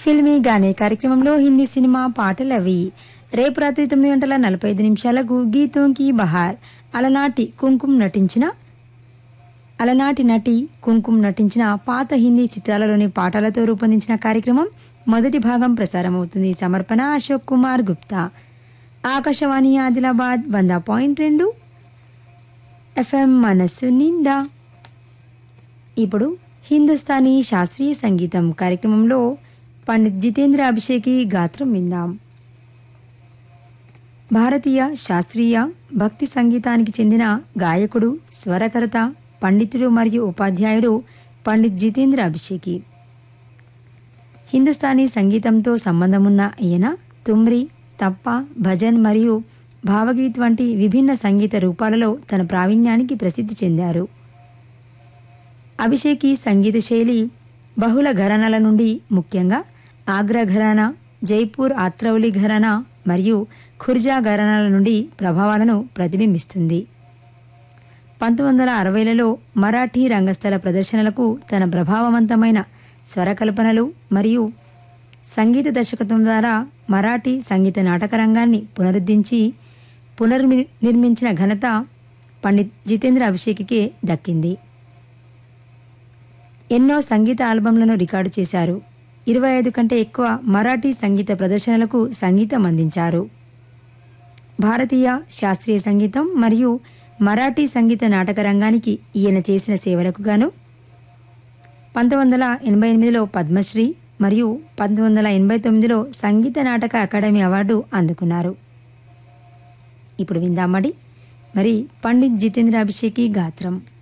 ఫిల్మీ గానే కార్యక్రమంలో హిందీ సినిమా పాటలు అవి రేపు రాత్రి తొమ్మిది గంటల నలభై ఐదు నిమిషాలకు గీతం కీ బహార్ అలనాటి కుంకుమ్ నటించిన అలనాటి నటి కుంకుమ్ నటించిన పాత హిందీ చిత్రాలలోని పాటలతో రూపొందించిన కార్యక్రమం మొదటి భాగం ప్రసారమవుతుంది సమర్పణ అశోక్ కుమార్ గుప్తా ఆకాశవాణి ఆదిలాబాద్ వంద పాయింట్ రెండు ఎఫ్ఎం మనస్సు నిండా ఇప్పుడు హిందుస్థానీ శాస్త్రీయ సంగీతం కార్యక్రమంలో పండిత్ జితేంద్ర అభిషేకి గాత్రం విందాం భారతీయ శాస్త్రీయ భక్తి సంగీతానికి చెందిన గాయకుడు స్వరకర్త పండితుడు మరియు ఉపాధ్యాయుడు పండిత్ జితేంద్ర అభిషేకి హిందుస్థానీ సంగీతంతో సంబంధమున్న ఈయన తుమ్రి తప్ప భజన్ మరియు భావగీత్ వంటి విభిన్న సంగీత రూపాలలో తన ప్రావీణ్యానికి ప్రసిద్ధి చెందారు అభిషేకి సంగీత శైలి బహుళ ఘరానాల నుండి ముఖ్యంగా ఆగ్రా ఘరానా జైపూర్ ఆత్రౌలి ఘరానా మరియు ఖుర్జా ఘరానాల నుండి ప్రభావాలను ప్రతిబింబిస్తుంది పంతొమ్మిది వందల అరవైలలో మరాఠీ రంగస్థల ప్రదర్శనలకు తన ప్రభావవంతమైన స్వరకల్పనలు మరియు సంగీత దర్శకత్వం ద్వారా మరాఠీ సంగీత నాటక రంగాన్ని పునరుద్ధరించి పునర్నిర్మించిన ఘనత పండిత్ జితేంద్ర అభిషేకికే దక్కింది ఎన్నో సంగీత ఆల్బమ్లను రికార్డు చేశారు ఇరవై ఐదు కంటే ఎక్కువ మరాఠీ సంగీత ప్రదర్శనలకు సంగీతం అందించారు భారతీయ శాస్త్రీయ సంగీతం మరియు మరాఠీ సంగీత నాటక రంగానికి ఈయన చేసిన సేవలకు గాను పంతొమ్మిది వందల ఎనభై ఎనిమిదిలో పద్మశ్రీ మరియు పంతొమ్మిది వందల ఎనభై తొమ్మిదిలో సంగీత నాటక అకాడమీ అవార్డు అందుకున్నారు ఇప్పుడు విందామడి మరి పండిత్ జితేంద్ర అభిషేకి గాత్రం